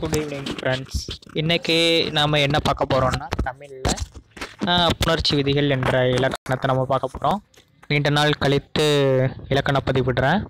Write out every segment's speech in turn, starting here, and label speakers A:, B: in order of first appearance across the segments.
A: good evening friends இன்றைக்கி நாம் என்ன பார்க்க போகிறோம்னா தமிழில் புணர்ச்சி விதிகள் என்ற இலக்கணத்தை நம்ம பார்க்க போகிறோம் நீண்ட நாள் கழித்து இலக்கண பதிவிடுறேன்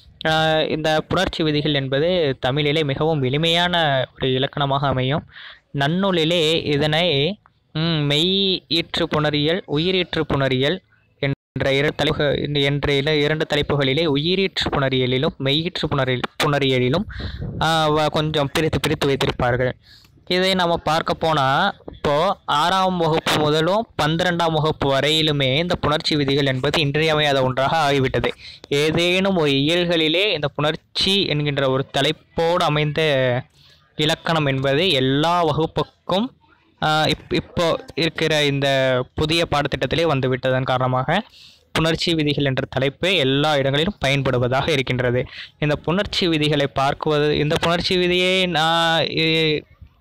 A: ஆஹ் இந்த புணர்ச்சி விதிகள் என்பது தமிழிலே மிகவும் எளிமையான ஒரு இலக்கணமாக அமையும் நன்னூலிலே இதனை ம், மெய் ஈற்று புணரியல் உயிரீற்று புணரியல் என்ற இரு தலைப்பு என்ற இல- இரண்டு தலைப்புகளிலே உயிரீற்று புணரியலிலும் மெய்யீற்று புணரியல் புணரியலிலும் ஆஹ் வ- கொஞ்சம் பிரித்து பிரித்து வைத்திருப்பார்கள் இதை நம்ம பார்க்க போனால் இப்போது ஆறாம் வகுப்பு முதலும் பன்னிரெண்டாம் வகுப்பு வரையிலுமே இந்த புணர்ச்சி விதிகள் என்பது இன்றியமையாத ஒன்றாக ஆகிவிட்டது ஏதேனும் ஒரு இயல்களிலே இந்த புணர்ச்சி என்கின்ற ஒரு தலைப்போடு அமைந்த இலக்கணம் என்பது எல்லா வகுப்புக்கும் ஆஹ் இப் இப்போ இருக்கிற இந்த புதிய பாடத்திட்டத்திலே வந்துவிட்டதன் காரணமாக புணர்ச்சி விதிகள் என்ற தலைப்பு எல்லா இடங்களிலும் பயன்படுவதாக இருக்கின்றது இந்த புணர்ச்சி விதிகளை பார்க்குவது இந்த புணர்ச்சி விதியை நான் இ-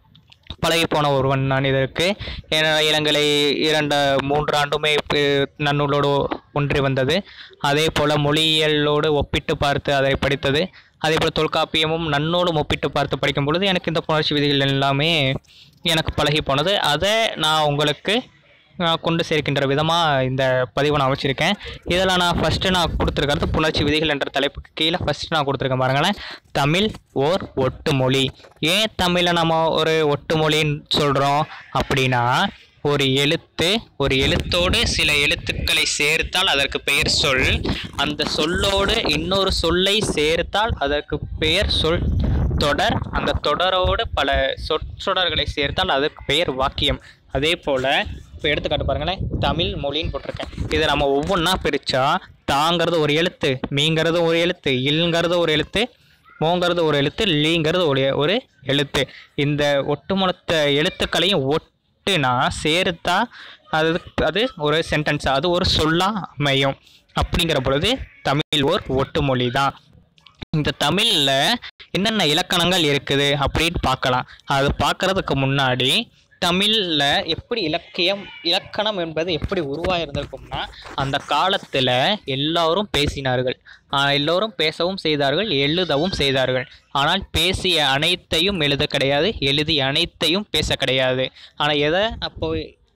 A: பழகி போன ஒருவன் நான் இதற்கு என இளங்கலை இரண்டு மூன்று ஆண்டுமே பி- நன்னூலோடு ஒன்றி வந்தது அதே போல் மொழியியலோடு ஒப்பிட்டு பார்த்து அதை படித்தது அதே போல் தொல்காப்பியமும் நன்னூலும் ஒப்பிட்டு பார்த்து படிக்கும் பொழுது எனக்கு இந்த புணர்ச்சி விதிகள் எல்லாமே எனக்கு பழகி போனது அதை நான் உங்களுக்கு ஆஹ், கொண்டு சேர்க்கின்ற விதமாக இந்த பதிவை நான் வச்சுருக்கேன் இதில் நான் ஃபஸ்ட்டு நான் கொடுத்துருக்கிறது புணர்ச்சி விதிகள் என்ற தலைப்புக்கு கீழே ஃபஸ்ட்டு நான் கொடுத்துருக்கேன் பாருங்களேன் தமிழ் ஓர் ஒட்டுமொழி ஏன் தமிழை நம்ம ஒரு ஒட்டுமொழின்னு சொல்கிறோம் அப்படின்னா ஒரு எழுத்து ஒரு எழுத்தோடு சில எழுத்துக்களை சேர்த்தால் அதற்கு பெயர் சொல் அந்த சொல்லோடு இன்னொரு சொல்லை சேர்த்தால் அதற்கு பெயர் சொல் தொடர் அந்த தொடரோடு பல சொற்றொடர்களை சேர்த்தால் அதற்கு பெயர் வாக்கியம் அதே போல் இப்போ எடுத்துக்காட்டு பாருங்களேன் தமிழ் மொழின்னு போட்டிருக்கேன் இதை நம்ம ஒவ்வொன்றா பிரித்தா தாங்கிறது ஒரு எழுத்து மீங்கிறது ஒரு எழுத்து இல்ங்கிறது ஒரு எழுத்து மோங்கிறது ஒரு எழுத்து லீங்கிறது ஒரு ஒரு எழுத்து இந்த ஒட்டுமொத்த எழுத்துக்களையும் ஒட்டுனா சேர்த்தா அது அது ஒரு சென்டென்ஸ் அது ஒரு சொல்லாக அமையும் அப்படிங்கிற பொழுது தமிழ் ஓர் ஒட்டுமொழி தான் இந்த தமிழில் என்னென்ன இலக்கணங்கள் இருக்குது அப்படின்னு பார்க்கலாம் அது பார்க்கறதுக்கு முன்னாடி தமிழில் எப்படி இலக்கியம் இலக்கணம் என்பது எப்படி உருவாயிருந்திருக்கும்னா அந்த காலத்தில் எல்லோரும் பேசினார்கள் ஆஹ் எல்லோரும் பேசவும் செய்தார்கள் எழுதவும் செய்தார்கள் ஆனால் பேசிய அனைத்தையும் எழுத கிடையாது எழுதிய அனைத்தையும் பேச கிடையாது ஆனால் எதை அப்போ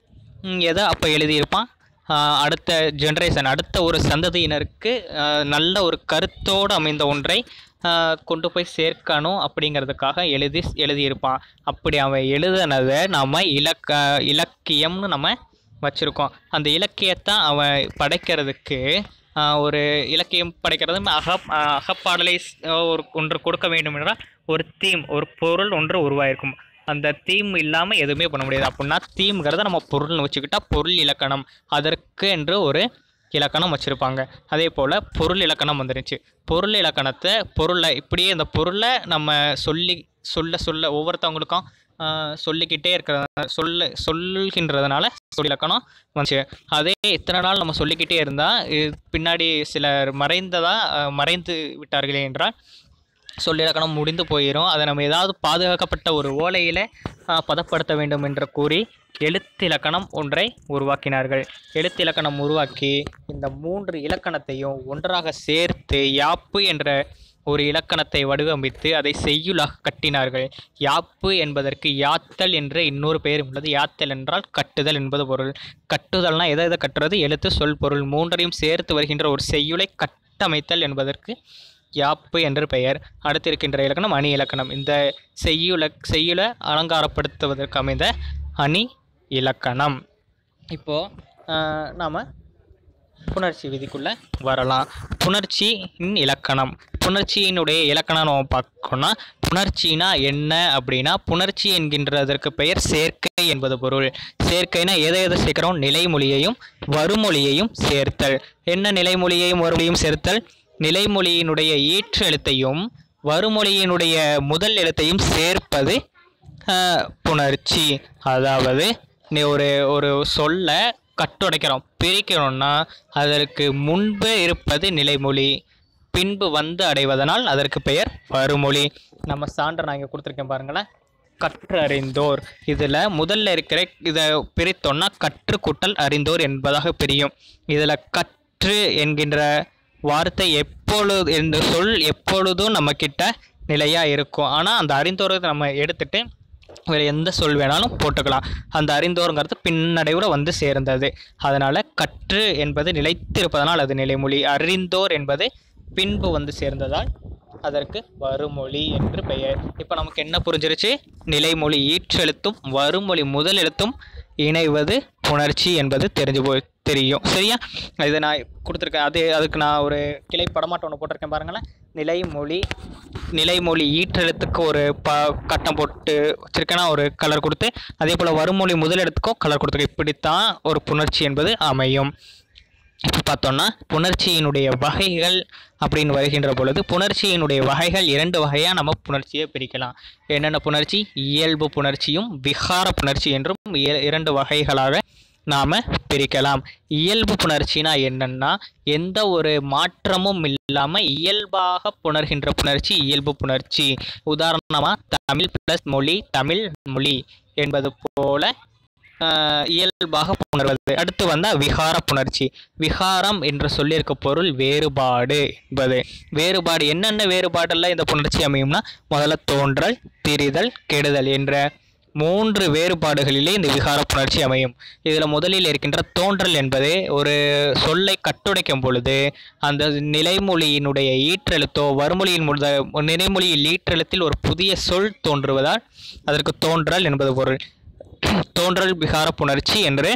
A: ம், எதை அப்போ எழுதியிருப்பான் ஆஹ் அடுத்த ஜென்ரேஷன் அடுத்த ஒரு சந்ததியினருக்கு ஆஹ் நல்ல ஒரு கருத்தோடு அமைந்த ஒன்றை ஆஹ் கொண்டு போய் சேர்க்கணும் அப்படிங்கிறதுக்காக எழுதி எழுதியிருப்பான் அப்படி அவன் எழுதுனதை நம்ம இலக்க இலக்கியம்னு நம்ம வச்சுருக்கோம் அந்த இலக்கியத்தை அவன் படைக்கிறதுக்கு ஆஹ் ஒரு இலக்கியம் படைக்கிறது அக ஆஹ் அகப்பாடலை ஸ்- ஒரு ஒன்று கொடுக்க வேண்டும் என்றால் ஒரு தீம் ஒரு பொருள் ஒன்று உருவாயிருக்கும் அந்த தீம் இல்லாமல் எதுவுமே பண்ண முடியாது அப்படின்னா தீம்ங்கிறத நம்ம பொருள்னு வச்சுக்கிட்டா பொருள் இலக்கணம் அதற்கு என்று ஒரு இலக்கணம் வச்சுருப்பாங்க அதே போல் பொருள் இலக்கணம் வந்துருச்சு பொருள் இலக்கணத்தை பொருளை இப்படியே இந்த பொருளை நம்ம சொல்லி சொல்ல சொல்ல ஒவ்வொருத்தவங்களுக்கும் ஆஹ், சொல்லிக்கிட்டே இருக்கிற சொல்ல சொல்கின்றதுனால சொல் இலக்கணம் வந்துச்சு அதே இத்தனை நாள் நம்ம சொல்லிக்கிட்டே இருந்தால் பின்னாடி சிலர் மறைந்ததாக மறைந்து விட்டார்களே என்றால் சொல்லிலக்கணம் முடிந்து போயிடும் அதை நம்ம ஏதாவது பாதுகாக்கப்பட்ட ஒரு ஓலையில் பதப்படுத்த வேண்டும் என்று கூறி எழுத்திலக்கணம் ஒன்றை உருவாக்கினார்கள் எழுத்திலக்கணம் உருவாக்கி இந்த மூன்று இலக்கணத்தையும் ஒன்றாக சேர்த்து யாப்பு என்ற ஒரு இலக்கணத்தை வடிவமைத்து அதை செய்யுளாக கட்டினார்கள் யாப்பு என்பதற்கு யாத்தல் என்ற இன்னொரு பெயர் உள்ளது யாத்தல் என்றால் கட்டுதல் என்பது பொருள் கட்டுதல்னா எதை எதை கட்டுறது எழுத்து சொல் பொருள் மூன்றையும் சேர்த்து வருகின்ற ஒரு செய்யுளை கட்டமைத்தல் என்பதற்கு யாப்பு என்று பெயர் அடுத்து இருக்கின்ற இலக்கணம் அணி இலக்கணம் இந்த செய்யுள செய்யுளை அலங்காரப்படுத்துவதற்கு அமைந்த அணி இலக்கணம் இப்போது நாம் புணர்ச்சி விதிக்குள்ளே வரலாம் புணர்ச்சியின் இலக்கணம் புணர்ச்சியினுடைய இலக்கணம் நம்ம பார்க்கணும்னா புணர்ச்சினா என்ன அப்படின்னா புணர்ச்சி என்கின்றதற்கு பெயர் சேர்க்கை என்பது பொருள் சேர்க்கைனா எதை எதை சேர்க்கிறோம் நிலைமொழியையும் வருமொழியையும் சேர்த்தல் என்ன நிலைமொழியையும் வருமொழியும் சேர்த்தல் நிலைமொழியினுடைய ஈற்று எழுத்தையும் வருமொழியினுடைய முதல் எழுத்தையும் சேர்ப்பது ஆஹ், புணர்ச்சி அதாவது நீ ஒரு ஒரு சொல்ல கட்டுடைக்கிறோம் பிரிக்கிறோம்னா அதற்கு முன்பு இருப்பது நிலைமொழி பின்பு வந்து அடைவதனால் அதற்கு பெயர் வருமொழி நம்ம சான்று நான் இங்கே கொடுத்துருக்கேன் பாருங்களேன் கற்றறிந்தோர் இதில் முதல்ல இருக்கிற இதை பிரித்தோம்னா கற்று கூட்டல் அறிந்தோர் என்பதாக பிரியும் இதில் கற்று என்கின்ற வார்த்தை எப்பொழுது இந்த சொல் எப்பொழுதும் நம்மக்கிட்ட நிலையாக இருக்கும் ஆனால் அந்த அறிந்தோரத்தை நம்ம எடுத்துட்டு வேறு எந்த சொல் வேணாலும் போட்டுக்கலாம் அந்த அறிந்தோருங்கிறது பின்னடைவில் வந்து சேர்ந்தது அதனால் கற்று என்பது நிலைத்திருப்பதனால் அது நிலைமொழி அறிந்தோர் என்பது பின்பு வந்து சேர்ந்ததால் அதற்கு வருமொழி என்று பெயர் இப்போ நமக்கு என்ன புரிஞ்சிருச்சு நிலைமொழி ஈற்றெழுத்தும் வருமொழி முதல் எழுத்தும் இணைவது புணர்ச்சி என்பது தெரிஞ்சு போய் தெரியும் சரியா இதை நான் கொடுத்துருக்கேன் அது அதுக்கு நான் ஒரு கிளை படமாட்டம் ஒன்று போட்டிருக்கேன் பாருங்களேன் நிலைமொழி நிலைமொழி ஈற்றெழுத்துக்கு ஒரு ப கட்டம் போட்டு வச்சிருக்கேன்னா ஒரு கலர் கொடுத்து அதே போல் வருமொழி முதல் எழுத்துக்கும் கலர் கொடுத்துருக்கேன் இப்படித்தான் ஒரு புணர்ச்சி என்பது அமையும் இப்போ பார்த்தோம்னா புணர்ச்சியினுடைய வகைகள் அப்படின்னு வருகின்ற பொழுது புணர்ச்சியினுடைய வகைகள் இரண்டு வகையாக நம்ம புணர்ச்சியை பிரிக்கலாம் என்னென்ன புணர்ச்சி இயல்பு புணர்ச்சியும் விகார புணர்ச்சி என்றும் இய- இரண்டு வகைகளாக நாம் பிரிக்கலாம் இயல்பு புணர்ச்சினா என்னன்னா எந்த ஒரு மாற்றமும் இல்லாமல் இயல்பாக புணர்கின்ற புணர்ச்சி இயல்பு புணர்ச்சி உதாரணமாக தமிழ் ப்ளஸ் மொழி தமிழ் மொழி என்பது போல ஆஹ், இயல்பாக புணர்வது அடுத்து வந்தால் விகார புணர்ச்சி விகாரம் என்று சொல்லியிருக்க பொருள் வேறுபாடு என்பது வேறுபாடு என்னென்ன வேறுபாடெல்லாம் இந்த புணர்ச்சி அமையும்னா முதல்ல தோன்றல் திரிதல் கெடுதல் என்ற மூன்று வேறுபாடுகளிலே இந்த விகார புணர்ச்சி அமையும் இதில் முதலில் இருக்கின்ற தோன்றல் என்பது ஒரு சொல்லை கட்டுடைக்கும் பொழுது அந்த நிலைமொழியினுடைய ஈற்றெழுத்தோ வறுமொழியின் முத நிலைமொழியில் ஈற்றெழுத்தில் ஒரு புதிய சொல் தோன்றுவதால் அதற்கு தோன்றல் என்பது பொருள் தோன்றல் விகார புணர்ச்சி என்று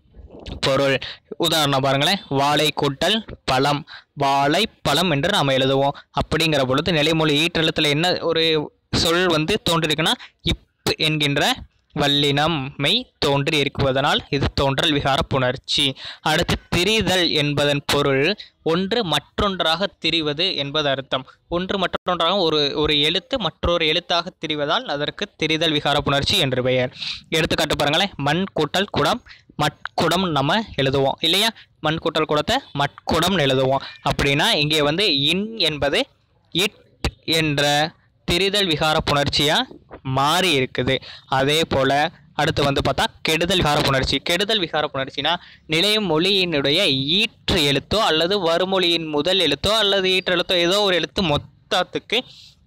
A: பொருள் உதாரணம் பாருங்களேன் வாழை கூட்டல் பழம் வாழை பழம் என்று நாம் எழுதுவோம் அப்படிங்கிற பொழுது நிலைமொழி ஈற்றெழுத்தில் என்ன ஒரு சொல் வந்து தோன்றிருக்குன்னா இப் என்கின்ற வல்லினம் மெய் தோன்றி இருக்குவதனால் இது தோன்றல் விகார புணர்ச்சி அடுத்து திரிதல் என்பதன் பொருள் ஒன்று மற்றொன்றாக திரிவது என்பது அர்த்தம் ஒன்று மற்றொன்றாக ஒரு ஒரு எழுத்து மற்றொரு எழுத்தாக திரிவதால் அதற்கு திரிதல் விகார புணர்ச்சி என்று பெயர் எடுத்துக்காட்டு பாருங்களேன் மண் கூட்டல் குடம் மட்குடம் நம்ம எழுதுவோம் இல்லையா மண் கூட்டல் குடத்தை மட்குடம்னு எழுதுவோம் அப்படின்னா இங்கே வந்து இன் என்பது இட் என்ற திரிதல் விகார புணர்ச்சியாக மாறி இருக்குது அதே போல் அடுத்து வந்து பார்த்தா கெடுதல் விகார புணர்ச்சி கெடுதல் விகார புணர்ச்சினா நிலைய மொழியினுடைய ஈற்று எழுத்தோ அல்லது வறுமொழியின் முதல் எழுத்தோ அல்லது ஈற்று எழுத்தோ ஏதோ ஒரு எழுத்து மொத்தத்துக்கு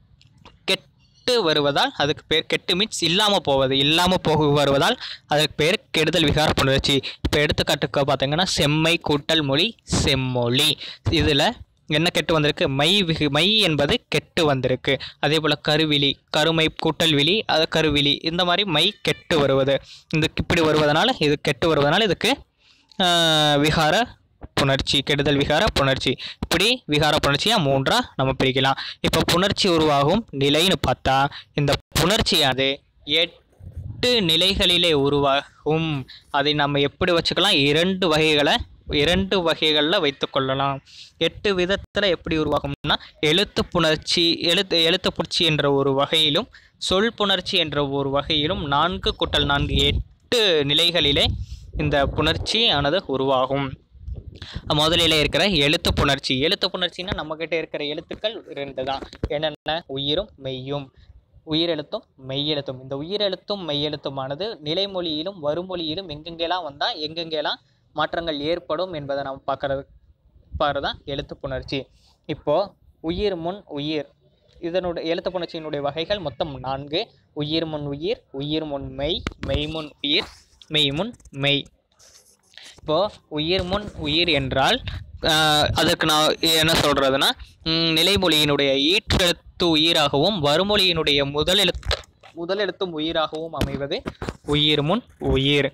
A: கெட்டு வருவதால் அதுக்கு பேர் கெட்டு மீன்ஸ் இல்லாமல் போவது இல்லாமல் போக வருவதால் அதுக்கு பேர் கெடுதல் விகார புணர்ச்சி இப்போ எடுத்துக்காட்டுக்கு பார்த்தீங்கன்னா செம்மை கூட்டல் மொழி செம்மொழி இதில் என்ன கெட்டு வந்திருக்கு மை விகு மை என்பது கெட்டு வந்திருக்கு அதே போல் கருவிழி கருமை கூட்டல் விழி அது கருவிழி இந்த மாதிரி மை கெட்டு வருவது இந்த இப்படி வருவதனால இது கெட்டு வருவதனால இதுக்கு ஆஹ், விகார புணர்ச்சி கெடுதல் விகார புணர்ச்சி இப்படி விகார புணர்ச்சியாக மூன்றாக நம்ம பிரிக்கலாம் இப்போ புணர்ச்சி உருவாகும் நிலைன்னு பார்த்தா இந்த புணர்ச்சியாது எட்டு நிலைகளிலே உருவாகும் அதை நம்ம எப்படி வச்சுக்கலாம் இரண்டு வகைகளை இரண்டு வகைகளில் வைத்துக்கொள்ளலாம் எட்டு விதத்தில் எப்படி உருவாகும்னா எழுத்து புணர்ச்சி எழுத்து எழுத்து புணர்ச்சி என்ற ஒரு வகையிலும் சொல் புணர்ச்சி என்ற ஒரு வகையிலும் நான்கு கூட்டல் நான்கு எட்டு நிலைகளிலே இந்த புணர்ச்சி ஆனது உருவாகும் முதலிலே இருக்கிற எழுத்து புணர்ச்சி எழுத்து புணர்ச்சின்னா நம்மக்கிட்ட இருக்கிற எழுத்துக்கள் ரெண்டு தான் என்னென்ன உயிரும் மெய்யும் உயிரெழுத்தும் மெய்யெழுத்தும் இந்த உயிரெழுத்தும் மெய்யெழுத்துமானது நிலைமொழியிலும் வருமொழியிலும் எங்கெங்கெல்லாம் வந்தால் எங்கெங்கெல்லாம் மாற்றங்கள் ஏற்படும் என்பதை நம்ம பார்க்கறது பார்க்கறது தான் எழுத்து புணர்ச்சி இப்போது உயிர் முன் உயிர் இதனுடைய எழுத்து புணர்ச்சியினுடைய வகைகள் மொத்தம் நான்கு உயிர் முன் உயிர் உயிர் முன் மெய் மெய் முன் உயிர் மெய் முன் மெய் இப்போ உயிர் முன் உயிர் என்றால் ஆஹ், அதற்கு நான் என்ன சொல்றதுன்னா ம், நிலைமொழியினுடைய ஈற்றெழுத்து உயிராகவும் வறுமொழியினுடைய முதல் எழுத்து முதல் எழுத்தும் உயிராகவும் அமைவது உயிர் முன் உயிர்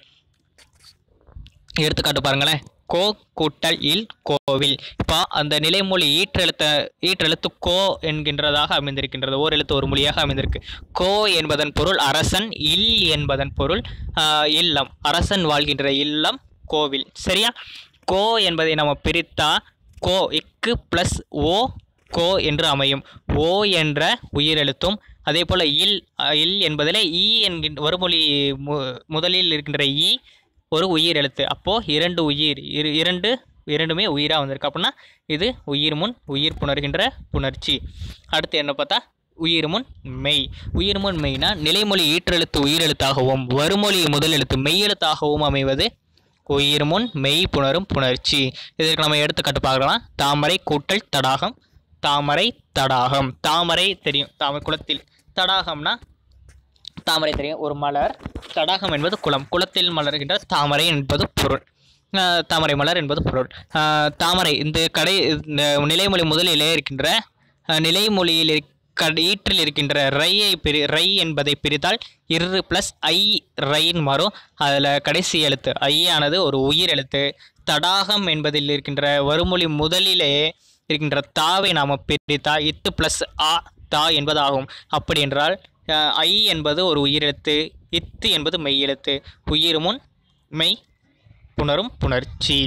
A: எடுத்துக்காட்டு பாருங்களேன் கோ கூட்டல் இல் கோவில் இப்போ அந்த நிலைமொழி ஈற்றெழுத்த ஈற்றெழுத்து கோ என்கின்றதாக அமைந்திருக்கின்றது ஓர் எழுத்து ஒரு மொழியாக அமைந்திருக்கு கோ என்பதன் பொருள் அரசன் இல் என்பதன் பொருள் ஆஹ், இல்லம் அரசன் வாழ்கின்ற இல்லம் கோவில் சரியா கோ என்பதை நம்ம பிரித்தா கோ இக்கு ப்ளஸ் ஓ கோ என்று அமையும் ஓ என்ற உயிரெழுத்தும் அதே போல் இல் அஹ், இல் என்பதில் ஈ என்கின்ற வருமொழி மு முதலில் இருக்கின்ற ஈ ஒரு உயிர் எழுத்து அப்போது இரண்டு உயிர் இரு இரண்டு இரண்டுமே உயிராக வந்திருக்கு அப்படின்னா இது உயிர் முன் உயிர் புணர்கின்ற புணர்ச்சி அடுத்து என்ன பார்த்தா உயிர் முன் மெய் உயிர் முன் மெய்னா நிலைமொழி ஈற்றெழுத்து உயிரெழுத்தாகவும் வருமொழி முதல் எழுத்து மெய்யெழுத்தாகவும் அமைவது உயிர் முன் மெய் புணரும் புணர்ச்சி இதற்கு நம்ம எடுத்துக்காட்டு பார்க்கலாம் தாமரை கூட்டல் தடாகம் தாமரை தடாகம் தாமரை தெரியும் தாமரை குளத்தில் தடாகம்னா தாமரை தெரியும் ஒரு மலர் தடாகம் என்பது குளம் குளத்தில் மலர்கின்ற தாமரை என்பது பொருள் ஆஹ் தாமரை மலர் என்பது பொருள் ஆஹ் தாமரை இந்த கடை இந்த நிலைமொழி முதலிலே இருக்கின்ற ஆஹ் நிலைமொழியில் இருக்- கட- ஈற்றில் இருக்கின்ற ரையை பிரி ரை என்பதை பிரித்தால் இரு ப்ளஸ் ஐ ரைன்னு மாறும் அதில் கடைசி எழுத்து ஐ ஆனது ஒரு உயிர் எழுத்து தடாகம் என்பதில் இருக்கின்ற வருமொழி முதலிலே இருக்கின்ற தாவை நாம் பிரித்தால் இத்து ப்ளஸ் ஆ தா என்பது ஆகும் அப்படி என்றால் அஹ், ஐ என்பது ஒரு உயிரெழுத்து இத்து என்பது மெய் எழுத்து உயிர் முன் மெய் புணரும் புணர்ச்சி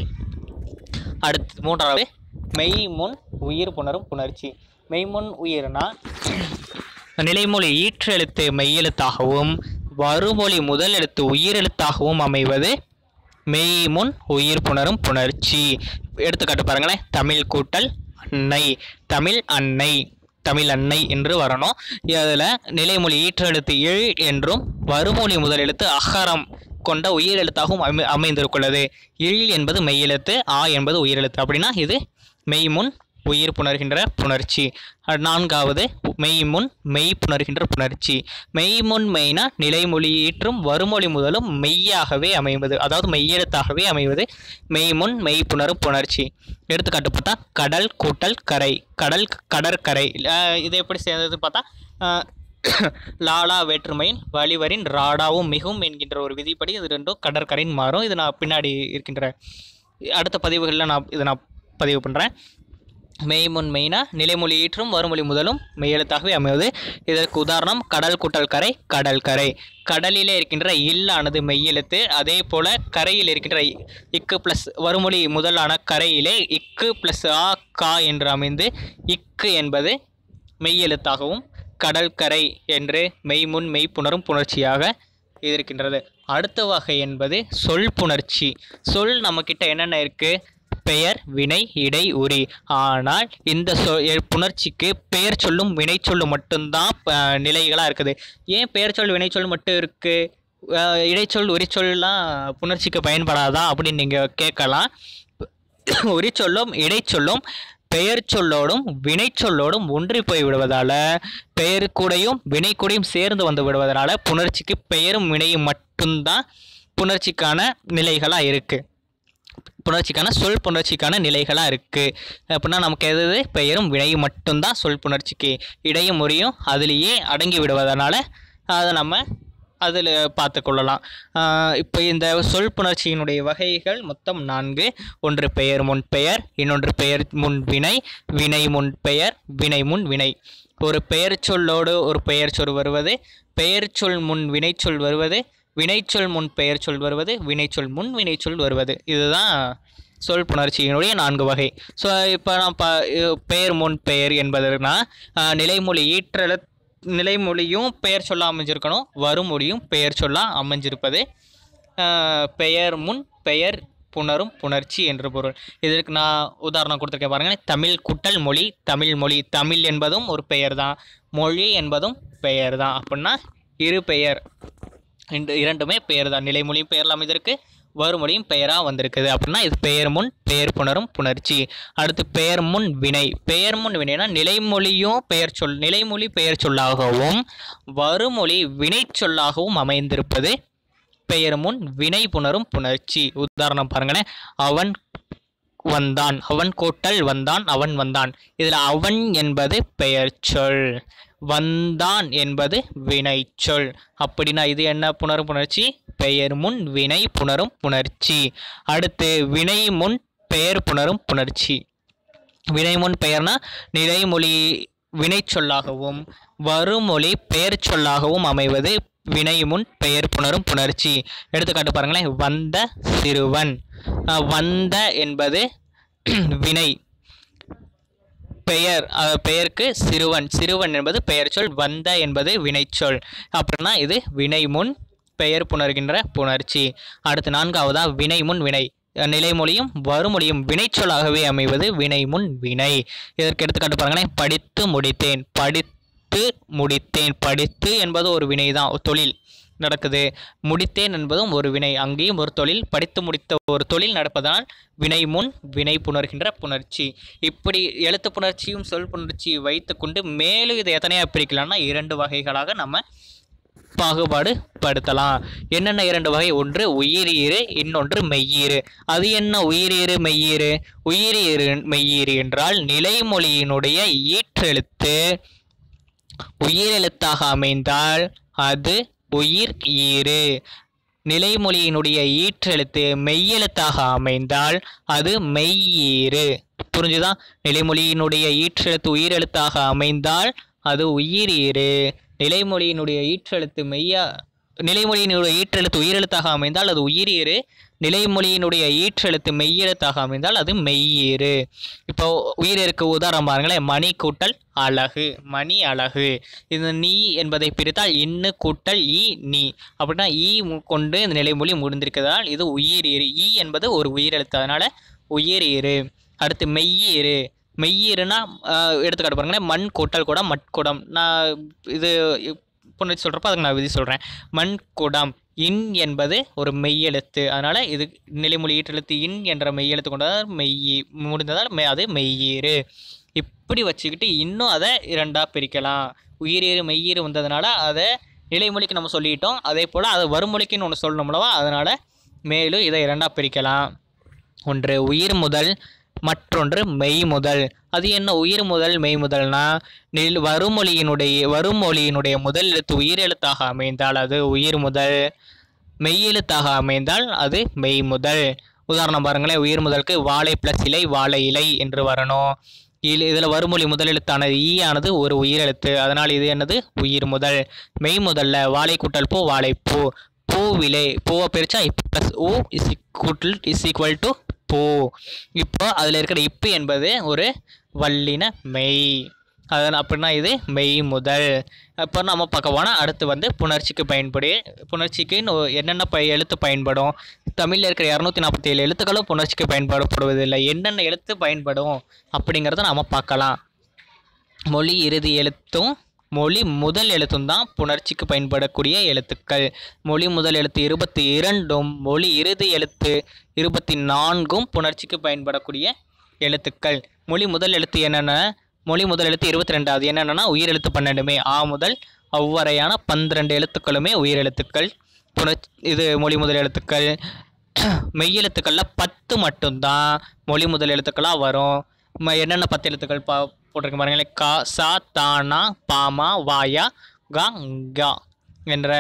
A: அடுத்து மூன்றாவது மெய் முன் உயிர் புணரும் புணர்ச்சி மெய்முன் உயிர்னா நிலைமொழி ஈற்றெழுத்து மெய்யெழுத்தாகவும் வருமொழி முதல் எழுத்து உயிரெழுத்தாகவும் அமைவது மெய்முன் உயிர் புணரும் புணர்ச்சி எடுத்துக்காட்டு பாருங்களேன் தமிழ் கூட்டல் அன்னை தமிழ் அன்னை தமிழ் அன்னை என்று வரணும் அதில் நிலைமொழி ஈற்றெழுத்து எழு என்றும் வருமொழி முதல் எழுத்து அகரம் கொண்ட உயிரெழுத்தாகவும் அமை அமைந்திருக்குள்ளது இல் என்பது மெய்யெழுத்து ஆ என்பது உயிரெழுத்து அப்படின்னா இது மெய்முன் உயிர் புணர்கின்ற புணர்ச்சி அஹ் நான்காவது மெய்முன் மெய் புணர்கின்ற புணர்ச்சி மெய்முன் மெய்னா நிலைமொழி ஈற்றும் வருமொழி முதலும் மெய்யாகவே அமைவது அதாவது மெய்யெழுத்தாகவே அமைவது மெய்முன் மெய் புணரும் புணர்ச்சி எடுத்துக்காட்டு பார்த்தா கடல் கூட்டல் கரை கடல் கடற்கரை அஹ் இது எப்படி சேர்ந்தது பார்த்தா அஹ் லாலா வேற்றுமையின் வழிவரின் ராடாவும் மிகும் என்கின்ற ஒரு விதிப்படி இது ரெண்டும் கடற்கரைன்னு மாறும் இது நான் பின்னாடி இருக்கின்ற அடுத்த பதிவுகளில் நான் இதை நான் பதிவு பண்ணுறேன் மெய்முன் மெய்னா நிலைமொழி ஈற்றும் வருமொழி முதலும் மெய்யெழுத்தாகவே அமைவது இதற்கு உதாரணம் கடல் கூட்டல் கரை கடல் கரை கடலிலே இருக்கின்ற இல்லானது மெய்யெழுத்து அதே போல கரையில் இருக்கின்ற இ- இக்கு ப்ளஸ் வருமொழி முதலான கரையிலே இக்கு ப்ளஸ் ஆ கா என்று அமைந்து இக்கு என்பது மெய்யெழுத்தாகவும் கடல் கரை என்று மெய்முன் மெய் புணரும் புணர்ச்சியாக இது இருக்கின்றது அடுத்த வகை என்பது சொல் புணர்ச்சி சொல் நம்மக்கிட்ட என்னென்ன இருக்கு பெயர் வினை இடை உரி ஆனால் இந்த சொ எ- புணர்ச்சிக்கு பெயர் சொல்லும் வினை சொல்லும் மட்டும்தான் ப- நிலைகளா இருக்குது ஏன் பெயர் சொல் வினை சொல் மட்டும் இருக்கு அஹ் இடைச்சொல் உரிச்சொல்லாம் புணர்ச்சிக்கு பயன்படாதா அப்படின்னு நீங்க கேட்கலாம் உரிச்சொல்லும் இடைச்சொல்லும் பெயர் சொல்லோடும் வினை சொல்லோடும் ஒன்றி போய் விடுவதால பெயர் கூடயும் வினை கூடயும் சேர்ந்து வந்து விடுவதனால புணர்ச்சிக்கு பெயரும் வினையும் மட்டும்தான் புணர்ச்சிக்கான நிலைகளாக இருக்கு புணர்ச்சிக்கான சொல் புணர்ச்சிக்கான நிலைகளாக இருக்குது அப்படின்னா நமக்கு எது பெயரும் வினையும் மட்டும்தான் சொல் புணர்ச்சிக்கு இடையும் முறையும் அதுலேயே அடங்கி விடுவதனால அதை நம்ம அதில் பார்த்து கொள்ளலாம் இப்போ இந்த சொல் புணர்ச்சியினுடைய வகைகள் மொத்தம் நான்கு ஒன்று பெயர் முன் பெயர் இன்னொன்று பெயர் முன் வினை வினை முன் பெயர் வினை முன் வினை ஒரு பெயர் சொல்லோடு ஒரு பெயர் சொல் வருவது பெயர் சொல் முன் வினைச்சொல் வருவது வினைச்சொல் முன் பெயர் சொல் வருவது வினைச்சொல் முன் வினைச்சொல் வருவது இதுதான் சொல் புணர்ச்சியினுடைய நான்கு வகை ஸோ இப்போ நான் ப பெயர் முன் பெயர் என்பதுனா ஆஹ், நிலைமொழி ஈற்றெழு நிலைமொழியும் பெயர் சொல்ல அமைஞ்சிருக்கணும் வருமொழியும் பெயர் சொல்ல அமைஞ்சிருப்பது ஆஹ், பெயர் முன் பெயர் புணரும் புணர்ச்சி என்று பொருள் இதற்கு நான் உதாரணம் கொடுத்துருக்கேன் பாருங்க தமிழ் குட்டல் மொழி தமிழ் மொழி தமிழ் என்பதும் ஒரு பெயர் தான் மொழி என்பதும் பெயர் தான் அப்படின்னா இரு பெயர் ரெண்டு இரண்டுமே பெயர் தான் நிலைமொழியும் பெயரில் அமைந்திருக்கு வருமொழியும் பெயராக வந்திருக்குது அப்படின்னா இது பெயர் முன் பெயர் புணரும் புணர்ச்சி அடுத்து பெயர் முன் வினை பெயர் முன் வினைனா நிலைமொழியும் பெயர் சொல் நிலைமொழி பெயர் சொல்லாகவும் வருமொழி வினை சொல்லாகவும் அமைந்திருப்பது பெயர் முன் வினை புணரும் புணர்ச்சி உதாரணம் பாருங்களேன் அவன் வந்தான் அவன் கூட்டல் வந்தான் அவன் வந்தான் இதில் அவன் என்பது பெயர் சொல் வந்தான் என்பது வினைச்சொல் அப்படின்னா இது என்ன புணரும் புணர்ச்சி பெயர் முன் வினை புணரும் புணர்ச்சி அடுத்து வினை முன் பெயர் புணரும் புணர்ச்சி வினை முன் பெயர்னா நிலைமொழி வினைச்சொல்லாகவும் வருமொழி பெயர் சொல்லாகவும் அமைவது வினை முன் பெயர் புணரும் புணர்ச்சி எடுத்துக்காட்டு பாருங்களேன் வந்த சிறுவன் அஹ் வந்த என்பது வினை பெயர் அஹ் பெயருக்கு சிறுவன் சிறுவன் என்பது பெயர் சொல் வந்த என்பது வினைச்சொல் அப்படின்னா இது வினை முன் பெயர் புணர்கின்ற புணர்ச்சி அடுத்து நான்காவதா வினை முன் வினை அஹ் நிலைமொழியும் வருமொழியும் வினைச்சொல்லாகவே அமைவது வினை முன் வினை இதற்கு எடுத்துக்காட்டு பாருங்களேன் படித்து முடித்தேன் படித்து முடித்தேன் படித்து என்பது ஒரு வினை தான் தொழில் நடக்குது முடித்தேன் என்பதும் ஒரு வினை அங்கேயும் ஒரு தொழில் படித்து முடித்த ஒரு தொழில் நடப்பதால் வினை முன் வினை புணர்கின்ற புணர்ச்சி இப்படி எழுத்து புணர்ச்சியும் சொல் புணர்ச்சியும் வைத்துக்கொண்டு மேலும் இதை எத்தனையா பிரிக்கலாம்னா இரண்டு வகைகளாக நம்ம பாகுபாடு படுத்தலாம் என்னென்ன இரண்டு வகை ஒன்று உயிரீறு இன்னொன்று மெய்யீறு அது என்ன உயிரீறு மெய்யீறு உயிரீறு மெய்யீறு என்றால் நிலைமொழியினுடைய ஈற்றெழுத்து உயிரெழுத்தாக அமைந்தால் அது உயிர் ஈறு நிலைமொழியினுடைய ஈற்றெழுத்து மெய்யெழுத்தாக அமைந்தால் அது மெய்யீறு புரிஞ்சுதா நிலைமொழியினுடைய ஈற்றெழுத்து உயிரெழுத்தாக அமைந்தால் அது உயிரீறு நிலைமொழியினுடைய ஈற்றெழுத்து மெய்யா நிலைமொழியினுடைய ஈற்றெழுத்து உயிரெழுத்தாக அமைந்தால் அது உயிரீறு நிலைமொழியினுடைய ஈற்றெழுத்து மெய்யெழுத்தாக அமைந்தால் அது மெய்யீறு இப்போ உயிரிற்கு உதாரணம் பாருங்களேன் மணி கூட்டல் அழகு மணி அழகு இது நீ என்பதை பிரித்தால் இன்னு கூட்டல் ஈ நீ அப்படின்னா ஈ மு- கொண்டு இந்த நிலைமொழி முடிந்திருக்கிறதால் இது உயிரீறு ஈ என்பது ஒரு உயிரெழுத்து அதனால உயிரீறு அடுத்து மெய்யீறு மெய்யீறுனா ஆஹ், எடுத்துக்காட்டு பாருங்களேன் மண் கூட்டல் குடம் மட்குடம் நான் இது புணர்ச்சி சொல்கிறப்ப அதுக்கு நான் விதி சொல்கிறேன் மண் குடம் இன் என்பது ஒரு மெய்யெழுத்து அதனால் இது நிலைமொழி ஈற்றெழுத்து இன் என்ற மெய்யெழுத்து கொண்டதால் மெய்யி முடிந்ததால் மெ அது மெய்யீறு இப்படி வச்சுக்கிட்டு இன்னும் அதை இரண்டாக பிரிக்கலாம் உயிரீறு மெய்யீறு வந்ததுனால அதை நிலைமொழிக்கு நம்ம சொல்லிட்டோம் அதே போல் அது வருமொழிக்குன்னு ஒன்று சொல்லணும்லவா அதனால் மேலும் இதை இரண்டாக பிரிக்கலாம் ஒன்று உயிர் முதல் மற்றொன்று மெய் முதல் அது என்ன உயிர் முதல் மெய் முதல்னா நில் வருமொழியினுடைய வருமொழியினுடைய முதல் எழுத்து உயிரெழுத்தாக அமைந்தால் அது உயிர் முதல் மெய்யெழுத்தாக அமைந்தால் அது மெய் முதல் உதாரணம் பாருங்களேன் உயிர் முதலுக்கு வாழை ப்ளஸ் இலை வாழை இலை என்று வரணும் இல் இதில் வருமொழி முதலெழுத்தானது ஈ ஆனது ஒரு உயிரெழுத்து அதனால் இது என்னது உயிர் முதல் மெய் முதல்ல வாழை கூட்டல் பூ வாழைப்பூ பூவிலை பூவை பிரித்தா இப் ப்ளஸ் ஊ இஸ் கூட்டல் இஸ் ஈக்குவல் டு பூ இப்போ அதில் இருக்கிற இப்பு என்பது ஒரு வல்லின மெய் அதன் அப்படின்னா இது மெய் முதல் இப்போ நம்ம பார்க்க போனால் அடுத்து வந்து புணர்ச்சிக்கு பயன்படு புணர்ச்சிக்கு இன்னும் என்னென்ன ப எழுத்து பயன்படும் தமிழில் இருக்கிற இரநூத்தி நாற்பத்தி ஏழு எழுத்துக்களும் புணர்ச்சிக்கு பயன்படப்படுவதில்லை என்னென்ன எழுத்து பயன்படும் அப்படிங்கிறத நாம பார்க்கலாம் மொழி இறுதி எழுத்தும் மொழி முதல் எழுத்தும் தான் புணர்ச்சிக்கு பயன்படக்கூடிய எழுத்துக்கள் மொழி முதல் எழுத்து இருபத்தி இரண்டும் மொழி இறுதி எழுத்து இருபத்தி நான்கும் புணர்ச்சிக்கு பயன்படக்கூடிய எழுத்துக்கள் மொழி முதல் எழுத்து என்னென்ன மொழி முதல் எழுத்து இருபத்தி ரெண்டாவது என்னென்னா உயிரெழுத்து பன்னெண்டுமே ஆ முதல் அவ்வரையான பன்னிரண்டு எழுத்துக்களுமே உயிரெழுத்துக்கள் புணர்ச்சி இது மொழி முதல் எழுத்துக்கள் மெய்யெழுத்துக்களில் பத்து மட்டும்தான் மொழி முதல் எழுத்துக்களாக வரும் ம- என்னென்ன பத்து எழுத்துக்கள் பா போட்டிருக்க பாருங்களேன் கா சா தானா பாமா வாயா கா கா என்ற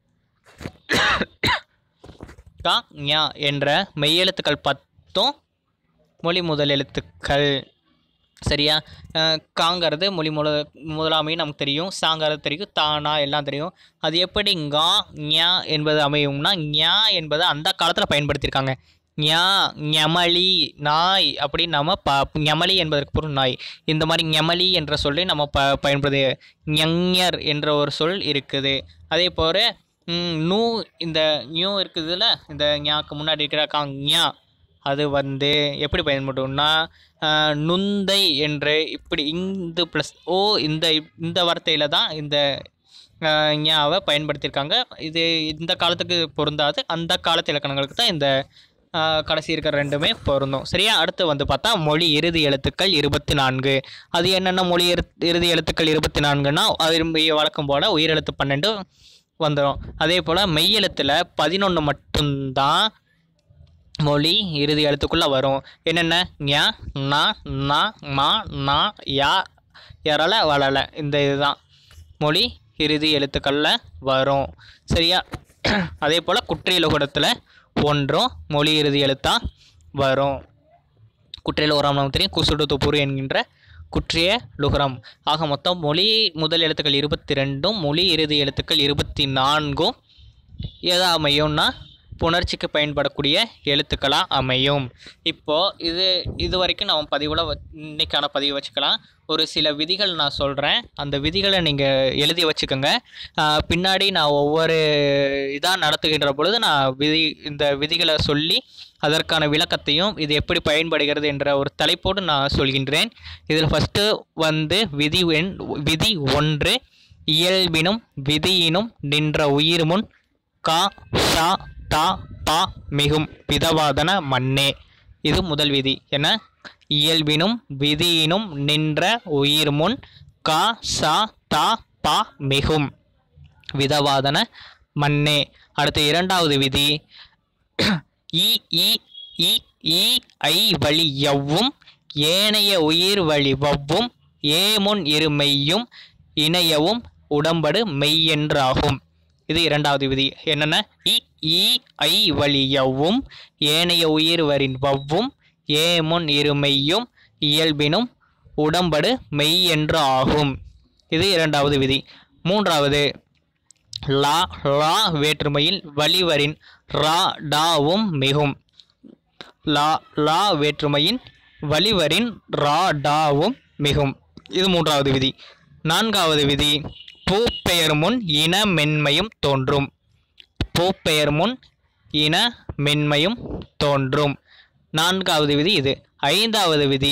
A: கா ஞா என்ற மெய்யெழுத்துக்கள் பத்தும் மொழி முதல் எழுத்துக்கள் சரியா அஹ் காங்கிறது மொழி முத முதலாமை நமக்கு தெரியும் சாங்கிறது தெரியும் தானா எல்லாம் தெரியும் அது எப்படி ngா ஞா என்பது அமையும்னா ஞா என்பது அந்த காலத்தில் பயன்படுத்தியிருக்காங்க ஞா ஞமலி நாய் அப்படின்னு நம்ம ப ஞமலி என்பதற்கு பொருள் நாய் இந்த மாதிரி ஞமலி என்ற சொல்லை நம்ம ப பயன்படுது ஞஞர் என்ற ஒரு சொல் இருக்குது அதே போல் ம், நூ இந்த நியூ இருக்குதுல்ல இந்த ஞாக்கு முன்னாடி இருக்கிற கா ஞா அது வந்து எப்படி பயன்படும்னா ஆஹ், நுந்தை என்று இப்படி இந்து ப்ளஸ் ஓ இந்த இந்த வார்த்தையில் தான் இந்த ஆஹ், ஞாவை பயன்படுத்தியிருக்காங்க இது இந்த காலத்துக்கு பொருந்தாது அந்த காலத்து இலக்கணங்களுக்கு தான் இந்த ஆஹ், கடைசி இருக்கிற ரெண்டுமே பொருந்தும் சரியா அடுத்து வந்து பார்த்தா மொழி இறுதி எழுத்துக்கள் இருபத்தி நான்கு அது என்னென்ன மொழி இறு- இறுதி எழுத்துக்கள் இருபத்தி நான்குன்னா அது வழக்கம் போல் உயிரெழுத்து பன்னெண்டு வந்துடும் அதே போல் மெய்யெழுத்தில் பதினொன்று மட்டும்தான் மொழி இறுதி எழுத்துக்குள்ளே வரும் என்னென்ன ஞ ந ந ம ந யா எரல வளல இந்த இதுதான் மொழி இறுதி எழுத்துக்களில் வரும் சரியா அதே போல் குற்றியலுகடத்தில் ஒன்றும் மொழி இறுதி எழுத்தாக வரும் குற்றியல் உரம் நமக்கு தெரியும் குசுடு துப்புரு என்கின்ற குற்றிய லுகரம் ஆக மொத்தம் மொழி முதல் எழுத்துக்கள் இருபத்தி ரெண்டும் மொழி இறுதி எழுத்துக்கள் இருபத்தி நான்கும் எதா அமையும்னா புணர்ச்சிக்கு பயன்படக்கூடிய எழுத்துக்களாக அமையும் இப்போது இது இது வரைக்கும் நம்ம பதிவில் இன்னைக்கான பதிவு வச்சுக்கலாம் ஒரு சில விதிகள் நான் சொல்கிறேன் அந்த விதிகளை நீங்கள் எழுதி வச்சுக்கோங்க ஆஹ் பின்னாடி நான் ஒவ்வொரு இதாக நடத்துகின்ற பொழுது நான் விதி இந்த விதிகளை சொல்லி அதற்கான விளக்கத்தையும் இது எப்படி பயன்படுகிறது என்ற ஒரு தலைப்போடு நான் சொல்கின்றேன் இதில் ஃபஸ்ட்டு வந்து விதி எண் விதி ஒன்று இயல்பினும் விதியினும் நின்ற உயிர் முன் கா சா தா பா மிகும் விதவாதன மண்ணே இது முதல் விதி என்ன இயல்பினும் விதியினும் நின்ற உயிர் முன் கா சா தா பா மிகும் விதவாதன மண்ணே அடுத்து இரண்டாவது விதி இ இ இ ஈ ஐ வழி எவ்வும் ஏனைய உயிர் வழி வவ்வும் ஏமுன் இரு மெய்யும் இணையவும் உடம்படு மெய் என்றாகும் இது இரண்டாவது விதி என்னென்ன இ ஈ ஐ வழி எவ்வும் ஏனைய உயிர் வரின் வவ்வும் ஏமுன் இரு மெய்யும் இயல்பினும் உடம்படு மெய் என்று ஆகும் இது இரண்டாவது விதி மூன்றாவது லா லா வேற்றுமையில் வழிவரின் ரா டாவும் மிகும் லா லா வேற்றுமையின் வழிவரின் ரா டாவும் மிகும் இது மூன்றாவது விதி நான்காவது விதி பூப்பெயர் முன் இன மென்மையும் தோன்றும் பூப்பெயர் முன் இன மென்மையும் தோன்றும் நான்காவது விதி இது ஐந்தாவது விதி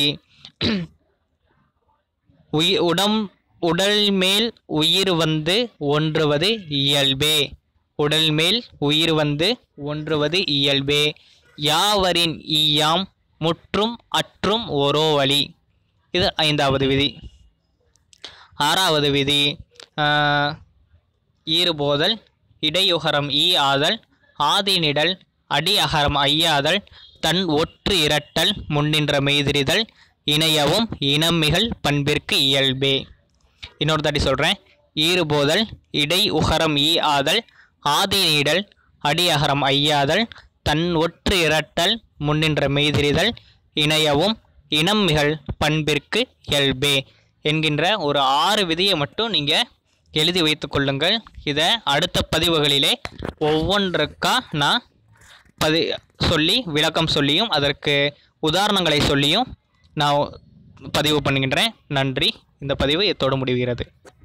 A: உயிர் உடம் உடல் மேல் உயிர் வந்து ஒன்றுவது இயல்பே உடல் மேல் உயிர் வந்து ஒன்றுவது இயல்பே யாவரின் ஈயாம் முற்றும் அற்றும் ஒரோ வழி இது ஐந்தாவது விதி ஆறாவது விதி ஆஹ், ஈறுபோதல் இடையுகரம் ஈ ஆதல் ஆதினிடல் அடி அகரம் ஐயாதல் தன் ஒற்று இரட்டல் முன்னின்ற மெய்திரிதல் இணையவும் இனமிகள் பண்பிற்கு இயல்பே இன்னொரு தாட்டி சொல்கிறேன் ஈறுபோதல் இடை உகரம் ஈ ஆதல் ஆதினிடல் அடி அகரம் ஐயாதல் தன் ஒற்று இரட்டல் முன்னின்ற மெய்திரிதல் இணையவும் இனம்மிகள் பண்பிற்கு இயல்பே என்கின்ற ஒரு ஆறு விதியை மட்டும் நீங்கள் எழுதி வைத்துக் கொள்ளுங்கள் இதை அடுத்த பதிவுகளிலே ஒவ்வொன்றுக்கா நான் பதி சொல்லி விளக்கம் சொல்லியும் அதற்கு உதாரணங்களை சொல்லியும் நான் பதிவு பண்ணுகின்றேன் நன்றி இந்த பதிவு இத்தோடு முடிவுகிறது